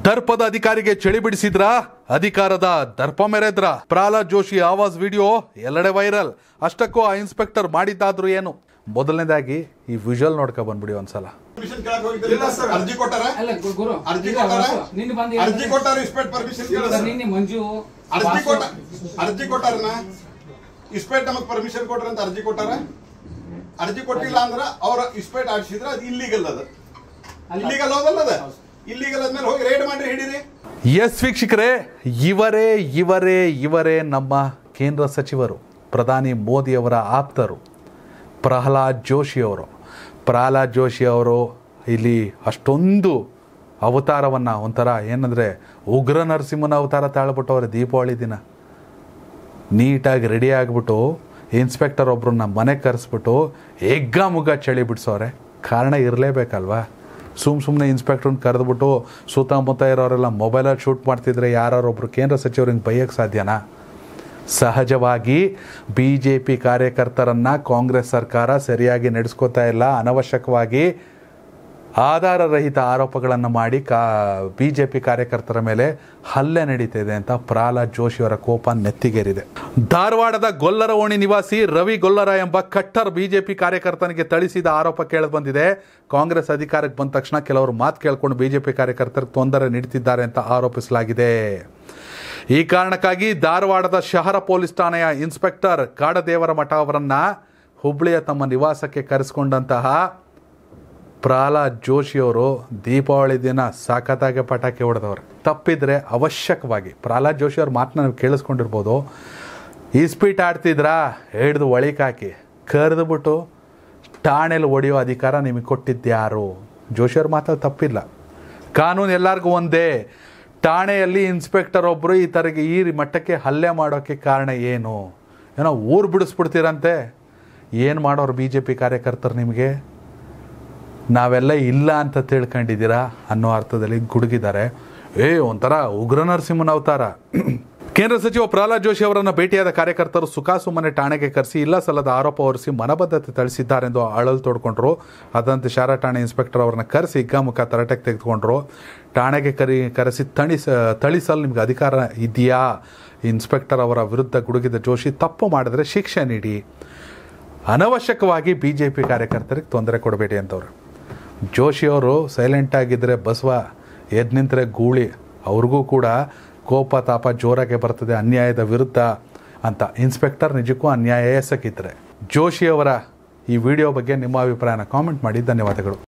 ದರ್ಪದ ಅಧಿಕಾರಿಗೆ ಚಳಿ ಬಿಡಿಸಿದ್ರ ಅಧಿಕಾರದ ದರ್ಪ ಮೆರೆದ್ರ ಪ್ರಹ್ಲಾದ್ ಜೋಶಿ ಆವಾಜ್ ವಿಡಿಯೋ ಎಲ್ಲೆಡೆ ವೈರಲ್ ಅಷ್ಟಕ್ಕೂ ಆ ಇನ್ಸ್ಪೆಕ್ಟರ್ ಮಾಡಿದ್ದಾದ್ರು ಏನು ಮೊದಲನೇದಾಗಿ ಈ ವಿಜುವಲ್ ನೋಡ್ಕೊ ಬಂದ್ಬಿಡಿ ಒಂದ್ಸಲ ಪರ್ಮಿಷನ್ ಕೇಳಕ್ ಹೋಗಿದ್ರಿ ಇಲ್ಲ ಸರ್. ಅರ್ಜಿ ಕೊಟ್ಟಾರ ಅಲ್ಲ ಗು- ಗುರು ಅರ್ಜಿ ಈಗ ಕೊಟ್ಟಾರ ಹೊಸ- ನಿನ್ನೆ ಬಂದು ಅರ್ಜಿ ಕೊಟ್ಟಾರ ಇಸ್ಪೇಟ್ ಪರ್ಮಿಷನ್ ಕೇಳ ಸರ್, ನಿನ್ನೆ ಮಂಜು ಅರ್ಜಿ ವಾಸು- ಕೊಟ್ಟ ಅರ್ಜಿ ಕೊಟ್ಟಾರನ ಇಸ್ಪೇಟ್ ನಮಗ್ ಪರ್ಮಿಷನ್ ಕೊಟ್ರ ಅಂತ ಅರ್ಜಿ ಕೊಟ್ಟಾರ ಅರ್ಜಿ ಕೊಟ್ಟಿಲ್ಲ ಅಂದ್ರ ಅವ್ರ ಇಸ್ಪೇಟ್ ಆಡ್ಸಿದ್ರ ಅದು ಇಲ್ಲಿಗಲ್ ಅದ ಅಲ್ಲ. ಇಲ್ಲಿಗಲ್ ಹೋದಲ್ಲ ಅದ ಇಲ್ಲಿಗಲ್ ಆದ್ಮೇಲೆ ಹೋಗಿ ರೇಡ್ ಮಾಡಿ ಹಿಡೀರಿ ಎಸ್ ವೀಕ್ಷಕರೇ ಇವರೇ ಇವರೇ ಇವರೇ ನಮ್ಮ ಕೇಂದ್ರ ಸಚಿವರು ಪ್ರಧಾನಿ ಮೋದಿಯವರ ಆಪ್ತರು ಪ್ರಹ್ಲಾದ್ ಜೋಶಿಯವರು ಪ್ರಹ್ಲಾದ್ ಜೋಶಿ ಅವರು ಇಲ್ಲಿ ಅಷ್ಟೊಂದು ಅವತಾರವನ್ನು ಒಂಥರ ಏನಂದರೆ ಉಗ್ರ ನರಸಿಂಹನ ಅವತಾರ ತಾಳ್ಬಿಟ್ಟವ್ರೆ ದೀಪಾವಳಿ ದಿನ ನೀಟಾಗಿ ರೆಡಿ ಆಗಿಬಿಟ್ಟು ಇನ್ಸ್ಪೆಕ್ಟರ್ ಒಬ್ರನ್ನ ಮನೆಗೆ ಕರೆಸ್ಬಿಟ್ಟು ಎಗ್ಗ ಮುಗ್ಗ ಚಳಿ ಬಿಡಿಸೋರೆ ಕಾರಣ ಇರಲೇಬೇಕಲ್ವಾ ಸುಮ್ಮ ಸುಮ್ಮನೆ ಇನ್ಸ್ಪೆಕ್ಟ್ರನ್ನ ಕರೆದ್ಬಿಟ್ಟು ಸುತ್ತಮುತ್ತ ಇರೋರೆಲ್ಲ ಮೊಬೈಲಲ್ಲಿ ಶೂಟ್ ಮಾಡ್ತಿದ್ರೆ ಯಾರೊಬ್ರು ಕೇಂದ್ರ ಸಚಿವರು ಹಿಂಗೆ ಬೈಯಕ್ಕೆ ಸಾಧ್ಯನಾ ಸಹಜವಾಗಿ ಬಿ ಜೆ ಪಿ ಕಾರ್ಯಕರ್ತರನ್ನು ಕಾಂಗ್ರೆಸ್ ಸರ್ಕಾರ ಸರಿಯಾಗಿ ನಡೆಸ್ಕೋತಾ ಇಲ್ಲ ಅನವಶ್ಯಕವಾಗಿ ಆಧಾರರಹಿತ ಆರೋಪಗಳನ್ನು ಮಾಡಿ ಕಾ ಬಿ ಜೆ ಪಿ ಕಾರ್ಯಕರ್ತರ ಮೇಲೆ ಹಲ್ಲೆ ನಡೀತಿದೆ ಅಂತ ಪ್ರಹ್ಲಾದ್ ಜೋಶಿಯವರ ಕೋಪ ನೆತ್ತಿಗೇರಿದೆ ಧಾರವಾಡದ ಗೊಲ್ಲರ ಓಣಿ ನಿವಾಸಿ ರವಿ ಗೊಲ್ಲರ ಎಂಬ ಕಟ್ಟರ್ ಬಿಜೆಪಿ ಕಾರ್ಯಕರ್ತನಿಗೆ ಥಳಿಸಿದ ಆರೋಪ ಕೇಳಿಬಂದಿದೆ ಕಾಂಗ್ರೆಸ್ ಅಧಿಕಾರಕ್ಕೆ ಬಂದ ತಕ್ಷಣ ಕೆಲವರು ಮಾತು ಕೇಳ್ಕೊಂಡು ಬಿಜೆಪಿ ಕಾರ್ಯಕರ್ತರಿಗೆ ತೊಂದರೆ ನೀಡುತ್ತಿದ್ದಾರೆ ಅಂತ ಆರೋಪಿಸಲಾಗಿದೆ ಈ ಕಾರಣಕ್ಕಾಗಿ ಧಾರವಾಡದ ಶಹರ ಪೊಲೀಸ್ ಠಾಣೆಯ ಇನ್ಸ್ಪೆಕ್ಟರ್ ಕಾಡದೇವರ ಮಠ ಅವರನ್ನ ಹುಬ್ಳಿಯ ತಮ್ಮ ನಿವಾಸಕ್ಕೆ ಕರೆಸಿಕೊಂಡಂತಹ ಪ್ರಹ್ಲಾದ್ ಜೋಶಿಯವರು ದೀಪಾವಳಿ ದಿನ ಸಾಕತ್ತಾಗೆ ಪಟಾಕಿ ಹೊಡೆದವ್ರೆ ತಪ್ಪಿದ್ರೆ ಅವಶ್ಯಕವಾಗಿ ಪ್ರಹ್ಲಾದ್ ಜೋಶಿ ಅವ್ರ ಮಾತನ್ನ ನೀವು ಕೇಳಿಸ್ಕೊಂಡಿರ್ಬೋದು ಇಸ್ಪೀಟ್ ಆಡ್ತಿದ್ರಾ ಹಿಡ್ದು ಒಳಿಕಾಕಿ ಕರೆದುಬಿಟ್ಟು ಠಾಣೆಲಿ ಹೊಡೆಯೋ ಅಧಿಕಾರ ನಿಮಗೆ ಕೊಟ್ಟಿದ್ದ್ಯಾರು ಜೋಶಿಯವ್ರ ಮಾತಲ್ಲಿ ತಪ್ಪಿಲ್ಲ ಕಾನೂನು ಎಲ್ಲರಿಗೂ ಒಂದೇ ಠಾಣೆಯಲ್ಲಿ ಇನ್ಸ್ಪೆಕ್ಟರ್ ಒಬ್ಬರು ಈ ಥರಗೆ ಈ ಮಟ್ಟಕ್ಕೆ ಹಲ್ಲೆ ಮಾಡೋಕ್ಕೆ ಕಾರಣ ಏನು ಏನೋ ಊರು ಬಿಡಿಸ್ಬಿಡ್ತೀರಂತೆ ಏನು ಮಾಡೋರು ಬಿ ಜೆ ಪಿ ಕಾರ್ಯಕರ್ತರು ನಿಮಗೆ ನಾವೆಲ್ಲ ಇಲ್ಲ ಅಂತ ತಿಳ್ಕೊಂಡಿದ್ದೀರಾ ಅನ್ನೋ ಅರ್ಥದಲ್ಲಿ ಗುಡುಗಿದ್ದಾರೆ ಏ ಒಂಥರ ಉಗ್ರ ನರಸಿಂಹನ ಅವತಾರ ಕೇಂದ್ರ ಸಚಿವ ಪ್ರಹ್ಲಾದ್ ಜೋಶಿ ಅವರನ್ನು ಭೇಟಿಯಾದ ಕಾರ್ಯಕರ್ತರು ಸುಖಾಸುಮ್ಮನೆ ಠಾಣೆಗೆ ಕರೆಸಿ ಇಲ್ಲ ಸಲ್ಲದ ಆರೋಪ ಹೊರಿಸಿ ಮನಬದ್ಧತೆ ಥಳಿಸಿದ್ದಾರೆಂದು ಅಳಲು ತೋಡ್ಕೊಂಡ್ರು ಅದಂತೆ ಶಾರಾ ಠಾಣೆ ಇನ್ಸ್ಪೆಕ್ಟರ್ ಅವರನ್ನ ಕರೆಸಿ ಹಿಗ್ಗಾಮುಖ ತರಟೆಗೆ ತೆಗೆದುಕೊಂಡ್ರು ಠಾಣೆಗೆ ಕರಿ ಕರೆಸಿ ತಣಿಸ ಥಳಿಸಲು ನಿಮ್ಗೆ ಅಧಿಕಾರ ಇದೆಯಾ ಇನ್ಸ್ಪೆಕ್ಟರ್ ಅವರ ವಿರುದ್ಧ ಗುಡುಗಿದ ಜೋಶಿ ತಪ್ಪು ಮಾಡಿದ್ರೆ ಶಿಕ್ಷೆ ನೀಡಿ ಅನವಶ್ಯಕವಾಗಿ ಬಿ ಜೆ ಪಿ ಕಾರ್ಯಕರ್ತರಿಗೆ ತೊಂದರೆ ಕೊಡಬೇಡಿ ಅಂತವ್ರು ಜೋಶಿಯವರು ಸೈಲೆಂಟ್ ಆಗಿದ್ದರೆ ಬಸವ ಎದ್ದು ನಿಂತರೆ ಗೂಳಿ ಅವ್ರಿಗೂ ಕೂಡ ಕೋಪ ತಾಪ ಜೋರಾಗೆ ಬರ್ತದೆ ಅನ್ಯಾಯದ ವಿರುದ್ಧ ಅಂತ ಇನ್ಸ್ಪೆಕ್ಟರ್ ನಿಜಕ್ಕೂ ಅನ್ಯಾಯ ಎಸಗಿದ್ರೆ ಜೋಶಿಯವರ ಈ ವಿಡಿಯೋ ಬಗ್ಗೆ ನಿಮ್ಮ ಅಭಿಪ್ರಾಯನ ಕಾಮೆಂಟ್ ಮಾಡಿ ಧನ್ಯವಾದಗಳು